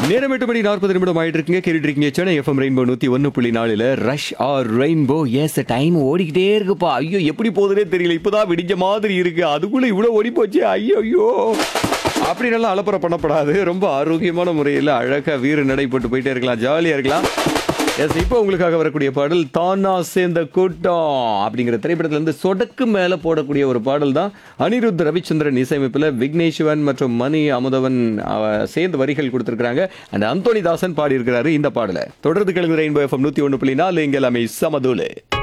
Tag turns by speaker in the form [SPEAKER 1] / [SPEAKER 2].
[SPEAKER 1] நேரம் எட்டு மணி நாற்பது நிமிடம் ஆயிட்டு இருக்குங்க கேட்டுட்டு இருக்கீங்க சென்னை எஃப்எம் ரெயின்போ நூத்தி ஒன்னு புள்ளி நாலுல rush hour Rainbow's time ஓடிக்கிட்டே இருக்குப்பா ஐயோ எப்படி போகுதுனே தெரியல இப்பதான் விடிஞ்ச மாதிரி இருக்கு அதுக்குள்ள இவ்வளவு ஓடி போச்சு ஐயோ ஐயோ அப்படி நல்லா அலப்பறை பண்ணப்படாது ரொம்ப ஆரோக்கியமான முறையில் அழகா வீறு நடைபெற்று போயிட்டே இருக்கலாம் ஜாலியா இருக்கலாம் எஸ் இப்போ உங்களுக்காக வரக்கூடிய பாடல் தானா சேர்ந்த கூட்டம் அப்படிங்கிற திரைப்படத்துல இருந்து சொடக்கு மேல போடக்கூடிய ஒரு பாடல் தான் அனிருத் ரவிச்சந்திரன் இசையமைப்பில் விக்னேஸ்வரன் மற்றும் மணி அமுதவன் அவ சேர்ந்து வரிகள் கொடுத்திருக்காங்க அந்த அந்தோனி தாசன் பாடியிருக்கிறாரு இந்த பாடலை தொடர்ந்து கிழங்கு ரெயின்போ எஃப்எம் நூத்தி ஒன்று புள்ளி நாலு இங்கே எல்லாமே சமதூலு